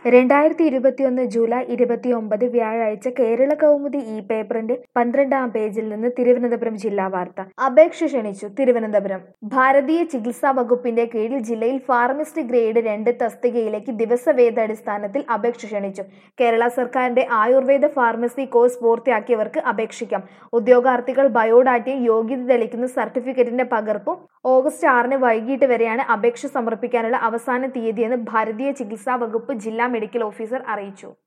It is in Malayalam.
രണ്ടായിരത്തി ഇരുപത്തിയൊന്ന് ജൂലൈ ഇരുപത്തിയൊമ്പത് വ്യാഴാഴ്ച കേരള കൗമുദി ഈ പേപ്പറിന്റെ പന്ത്രണ്ടാം പേജിൽ നിന്ന് തിരുവനന്തപുരം ജില്ലാ വാർത്ത അപേക്ഷ ക്ഷണിച്ചു തിരുവനന്തപുരം ഭാരതീയ ചികിത്സാ വകുപ്പിന്റെ കീഴിൽ ജില്ലയിൽ ഫാർമസിസ്റ്റ് ഗ്രേഡ് രണ്ട് തസ്തികയിലേക്ക് ദിവസവേതടിസ്ഥാനത്തിൽ അപേക്ഷ ക്ഷണിച്ചു കേരള സർക്കാരിന്റെ ആയുർവേദ ഫാർമസി കോഴ്സ് പൂർത്തിയാക്കിയവർക്ക് അപേക്ഷിക്കാം ഉദ്യോഗാർത്ഥികൾ ബയോഡാറ്റയും യോഗ്യത തെളിയിക്കുന്ന സർട്ടിഫിക്കറ്റിന്റെ പകർപ്പും ഓഗസ്റ്റ് ആറിന് വൈകിട്ട് വരെയാണ് അപേക്ഷ സമർപ്പിക്കാനുള്ള അവസാന തീയതിയെന്ന് ഭാരതീയ ചികിത്സാ വകുപ്പ് ജില്ലാ മെഡിക്കൽ ഓഫീസർ അറിയിച്ചു